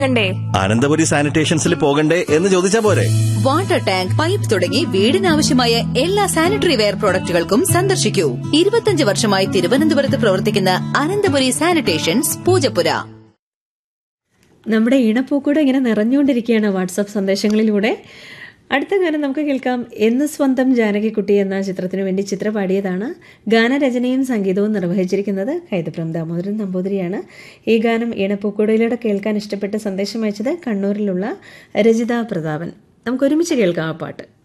കണ്ടേ അനന്തപുരി സാനിറ്റേഷൻസിൽ പോകണ്ടേ എന്ന് ചോദിച്ചാ പോരെ വാട്ടർ ടാങ്ക് പൈപ്പ് തുടങ്ങി വീടിനാവശ്യമായ എല്ലാ സാനിറ്ററി വെയർ പ്രോഡക്റ്റുകൾക്കും സന്ദർശിക്കൂ ഇരുപത്തിയഞ്ച് വർഷമായി തിരുവനന്തപുരത്ത് പ്രവർത്തിക്കുന്ന അനന്തപുരി സാനിറ്റേഷൻസ് പൂജപ്പുര നമ്മുടെ ഈണപ്പൂക്കൂടെ ഇങ്ങനെ നിറഞ്ഞുകൊണ്ടിരിക്കുകയാണ് വാട്സപ്പ് സന്ദേശങ്ങളിലൂടെ അടുത്ത ഗാനം നമുക്ക് കേൾക്കാം എന്ന് സ്വന്തം ജാനകിക്കുട്ടി എന്ന ചിത്രത്തിനു വേണ്ടി ചിത്ര പാടിയതാണ് ഗാനരചനയും സംഗീതവും നിർവഹിച്ചിരിക്കുന്നത് കൈതപ്രം ദാമോദരൻ നമ്പൂതിരിയാണ് ഈ ഗാനം ഈണപ്പൂക്കൂടയിലൂടെ കേൾക്കാൻ ഇഷ്ടപ്പെട്ട് സന്ദേശം അയച്ചത് കണ്ണൂരിലുള്ള രജിത പ്രതാപൻ നമുക്ക് ഒരുമിച്ച് കേൾക്കാം ആ പാട്ട്